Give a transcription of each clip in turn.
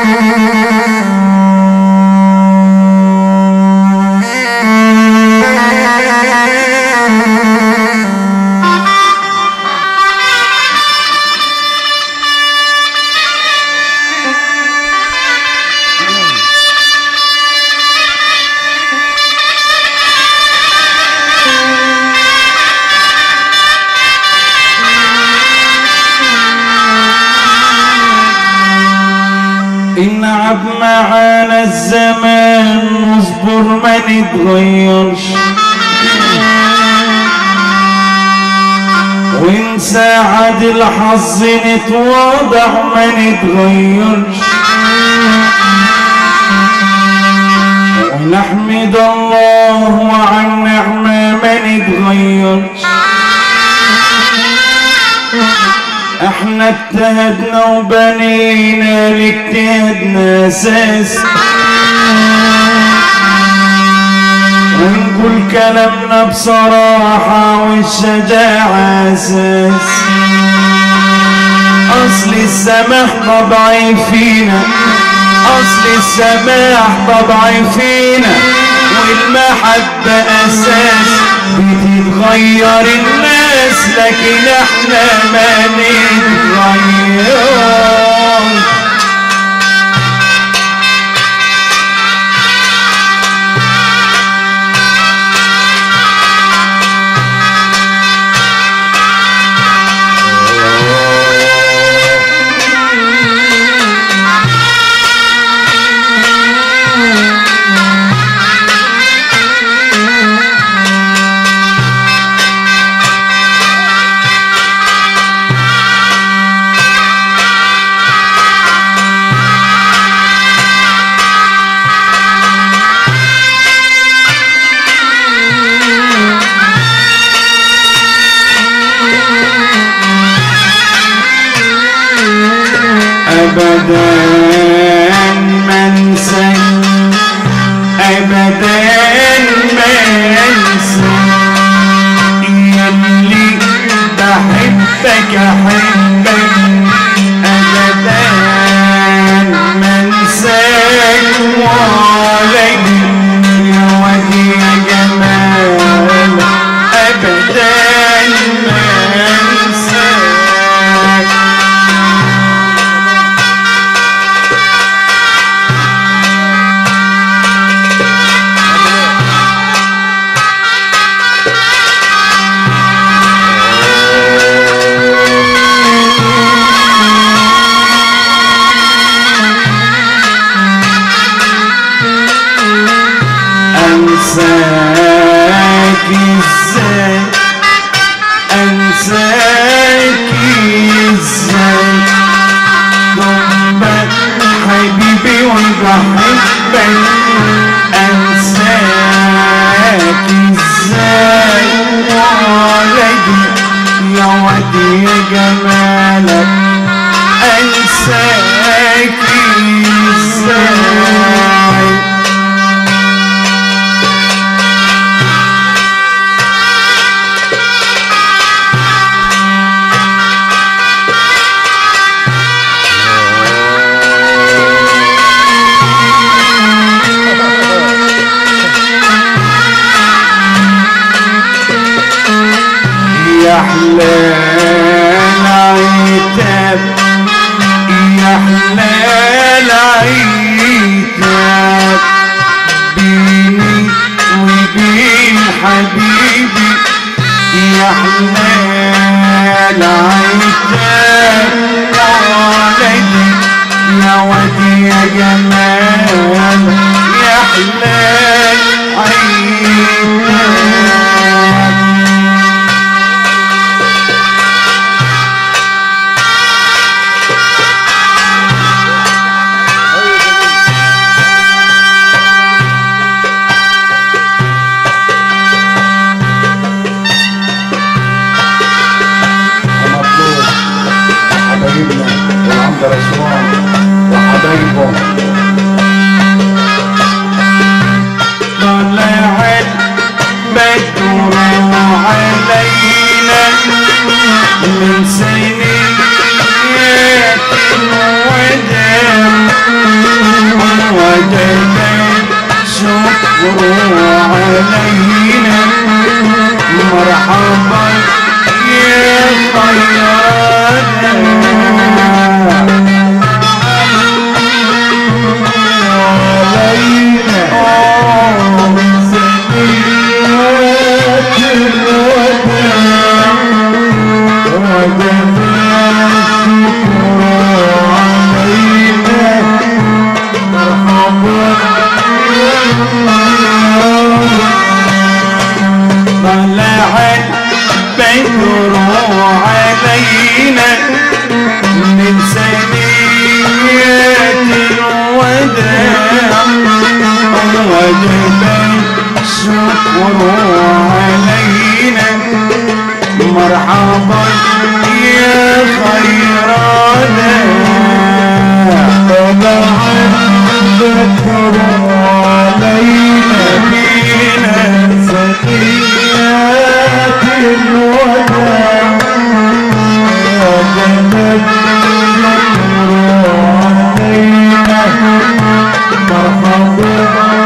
انعب معانا الزمان نصبر ما نتغيرش ونساعد الحظ نتواضع ما نتغيرش ونحمد الله وعن نعمة ما نتغيرش احنا اجتهدنا وبنينا لاجتهادنا اساس ونقول كلامنا بصراحة والشجاعة اساس اصل السماح طبعي فينا اصل السماح طبعي فينا والمحبة اساس بتتغير الناس لكن احنا ما نتغير ابدا ما انسى ابدا ما انسى يلي بحبك احبك ابدا ما انساك وعليك يا ودي يا جمال ابدا ما انساك انساك ازاي انساك ازاي ضمك حبيبي وبحبك انساك ازاي وعليك يا ودي يا جمالك انساك ازاي يا حلال عتاب يا حلال عتاب بيني وبين حبيبي يا حلال عتاب عليك يا ودي يا جمال يا حلال عتاب ومطلوب حبايبنا والعمدة رسوان وحبايبهم طلعت بدر علينا من سنيات الوداع عندك علينا بينا سكيات الوداع وجنت علينا مرحبا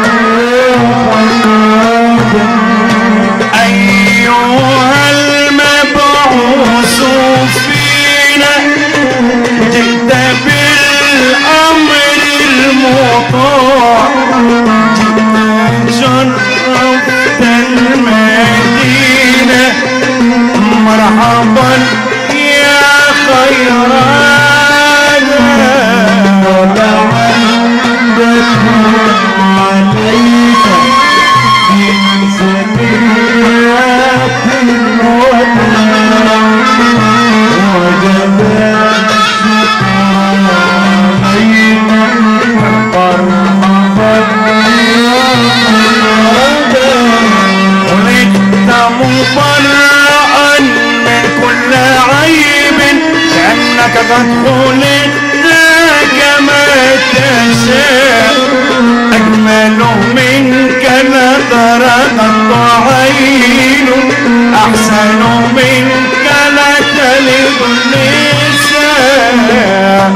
أيها المبعوث فينا جئت بالأمر المطاع جئت شرفت المدينة مرحبا يا خيرانا ولدت مبرأ من كل عيب لأنك قد خلقت كما تشاء أجمل منك نظرة العين أحسن منك لا تلد النساء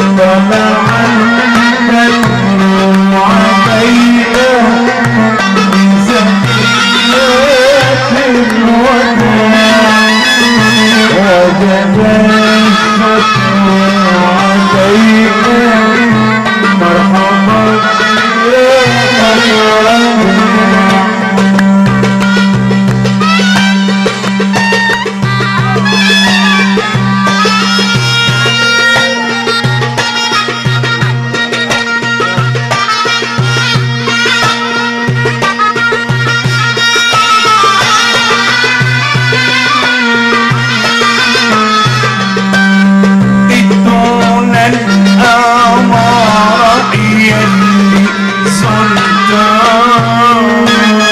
دون الأمر يلي سلطان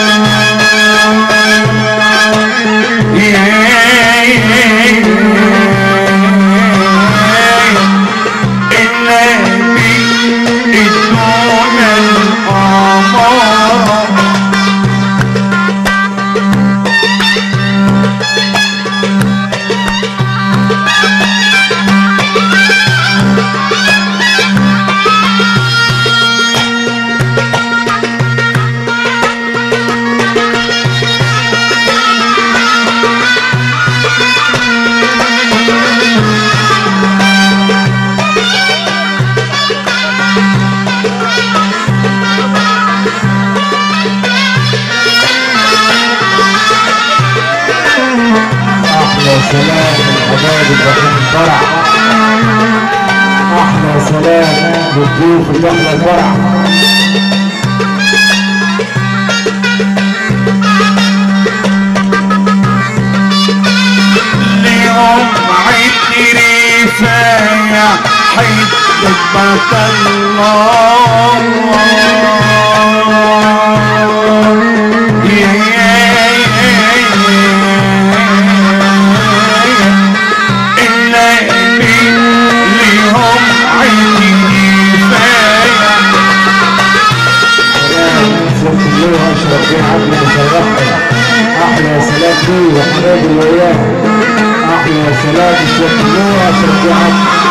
النبي دون الأمر احلى سلام الحبايب الرحيم الفرح احلى سلام للضيوف اللي احلى الفرح اليوم عيد رفايع حيدك بطل الله يا يا يا يا النبي ليهم عيد رفايع سلام ست الليل اشرف بيه عبد مشرفها احلى سلام بيه وحبايبي اللي وياه احلى سلام ست الليل اشرف بيه عبد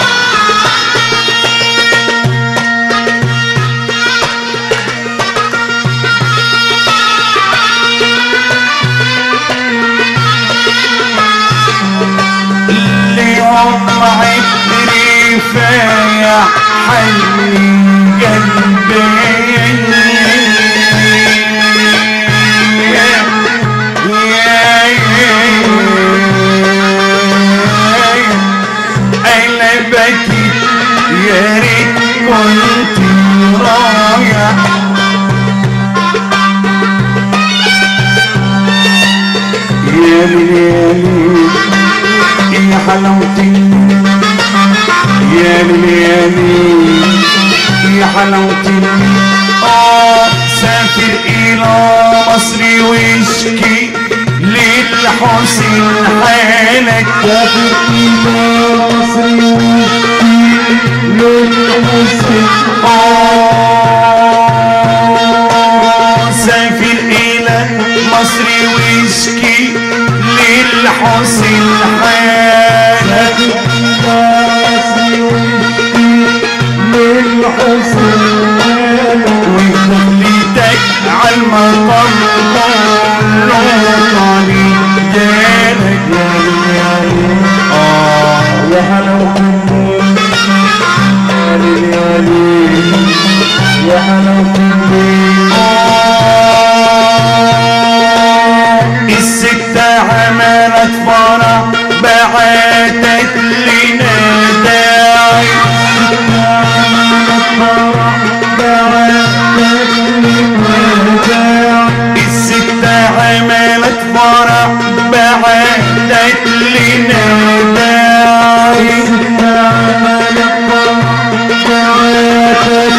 اليوم عيد رفايع حي قلبي أنا بكي يا ريت كنت رايح يا ليالي يا حلاوتي يا ليالي يا حلاوتي آه سافر إلى مصر واشكي للحسين حالك سافر إلى مصر واشكي للحسن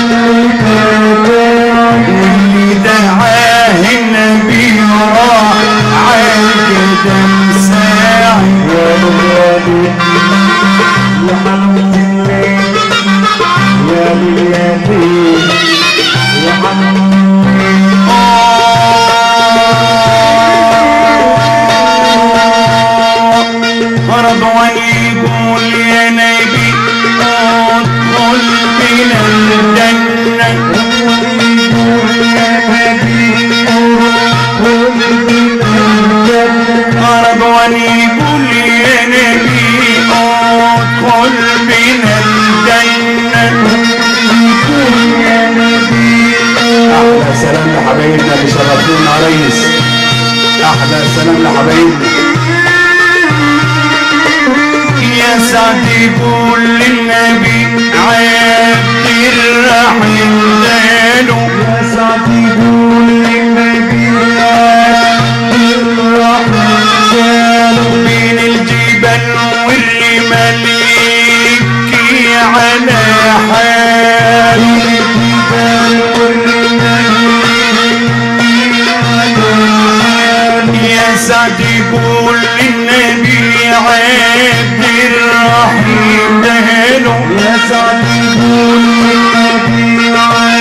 واللي دعاه النبي راح عالقدم ساعي رضوان يقول يا نبي ادخل بنا الجنة رضوان يقول يا نبي ادخل بنا الجنة احلى سلام لحبايبنا اللي شرفونا يا ريس احلى سلام لحبايبنا يا سعد يقول للنبي عبد الرحيم داله يا سعد يقول للنبي بين الجبل والرمال يبكي على حاله يا سعد يقول للنبي عبد الرحيم داله يا سعد يقول للنبي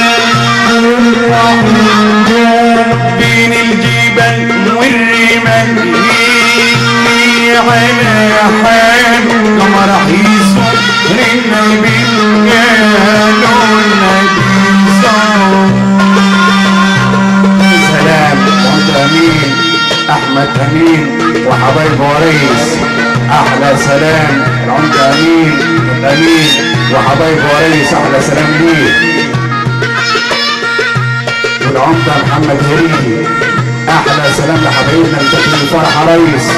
بين الجبل والرمال يبكي على حاله لما راح يسوق للنبي قالوا النبي صار سلام وانت امين احمد امين وحبايب وريس احلى سلام العمد امين امين وحبايب وريس احلى سلام ليه والعمدة محمد هريدي احلى سلام لحبايبنا اللي داخل الفرح يا ريس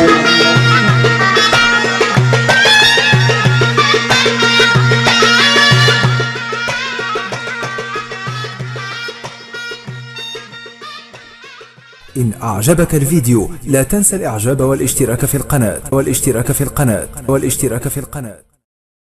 إن أعجبك الفيديو لا تنسى الإعجاب والاشتراك في القناة والاشتراك في القناة والاشتراك في القناة